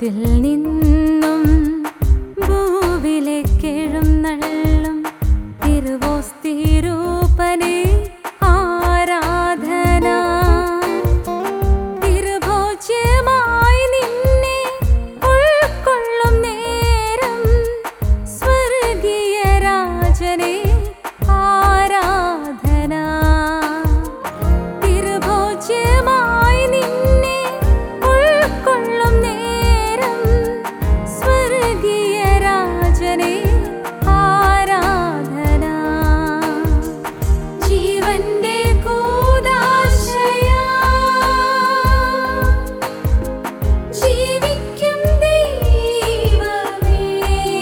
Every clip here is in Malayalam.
സ്വർഗത്തിൽ നിന്നും ഭൂവിലേക്കെഴും നള്ളും തിരുവോസ്തിരൂപനെ ആരാധന തിരുഭോജ്യമായി നിന്നെ ഉൾക്കൊള്ളും നേരം സ്വർഗീയ രാജനെ ആരാധന തിരുഭോജ്യമായി നിന്നെ ഉൾക്കൊള്ളും നേരം സ്വർഗീയ രാജനെ ആരാധന ജീവന്റെ കൂദാശയാ ജീവിക്കും ദൈവമേ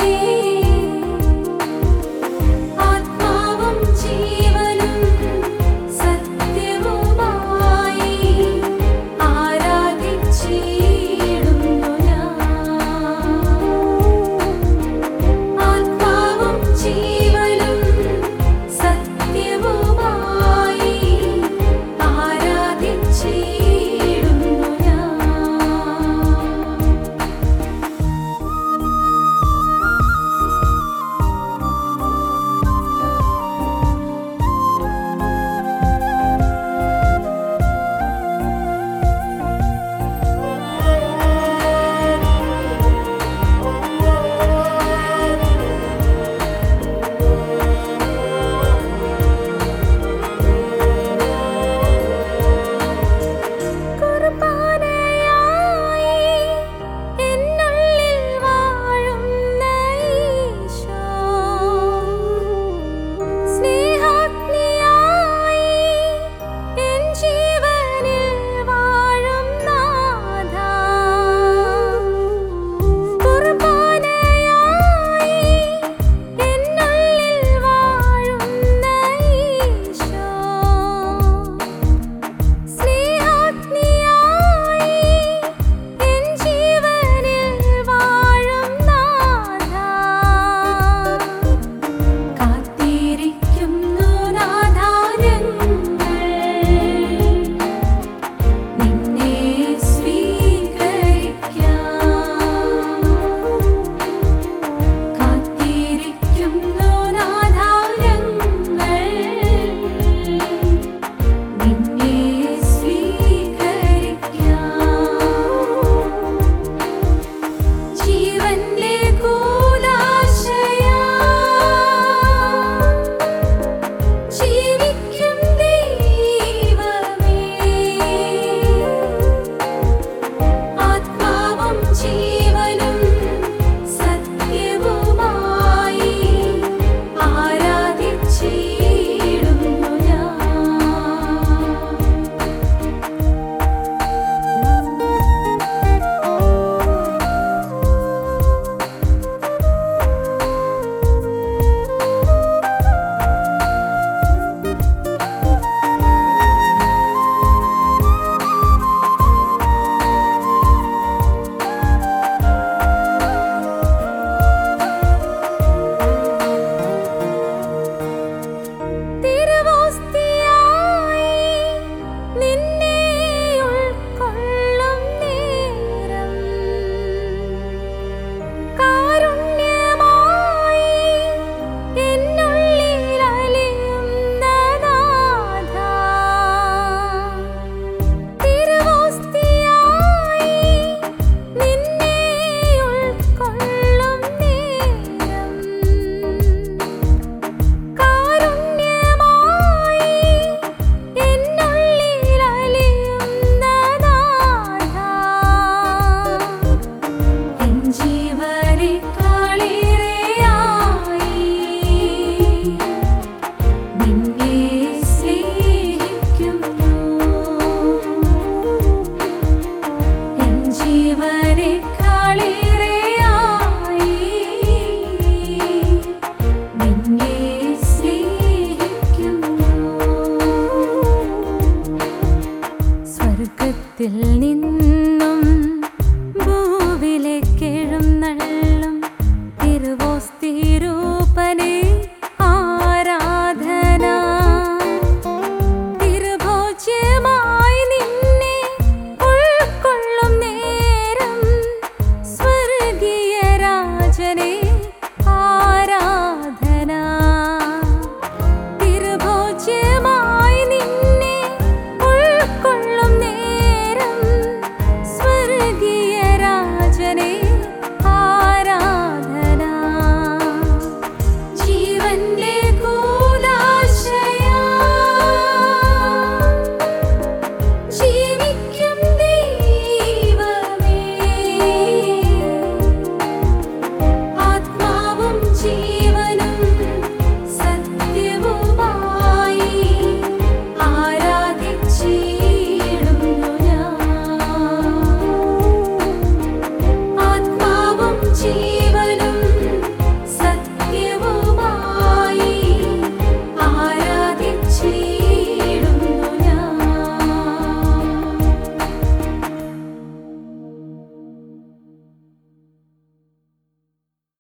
ആത്മാവും ജീവനും സത്യവുമായി ആരാധിച്ചിടുന്നു ഞാൻ ആത്മാവും ജീവനും സത്യവുമായി ആരാധിച്ചിടുന്നു ഞാൻ കുർബാനയായി എന്നുള്ളിൽ വാഴുന്ന ഈശോ സ്നേഹാഗ്നിയായി എൻ ജീവനിൽ വാഴും നാഥാ കുർബാനയായി എന്നുള്ളിൽ വാഴുന്ന ഈശോ സ്നേഹാഗ്നിയായി എൻ ജീവനിൽ വാഴും നാഥാ കാത്തിരിക്കുന്നു നാഥാ ഞങ്ങൾ നിന്നെ സ്വീകരിക്കാം കാത്തിരിക്കുന്നു നാഥാ ഞങ്ങൾ നിന്നെ സ്വീകരിക്കാം ജീവന്റെ കൂദാശയാ ജീവിക്കും ദൈവമേ ആത്മാവും ജീവനും സത്യവുമായി ആരാധിച്ചിടുന്നു ഞാൻ തിരുവോസ്തിയായി നിന്നെ ഉൾക്കൊള്ളും നേരം കാരുണ്യമായി എന്നുള്ളിൽ അലിയുന്ന നാഥാ തിരുവോസ്തിയായി നിന്നെ ഉൾക്കൊള്ളും നേരം കാരുണ്യമായി എന്നുള്ളിൽ അലിയുന്ന നാഥാ എൻ ജീവനേക്കാളേറെയായി നിന്നെ സ്നേഹിക്കുന്നു എൻ ജീവനേക്കാളേറെയായി നിന്നെ സ്നേഹിക്കുന്നു സ്വർഗത്തിൽ നിന്ന്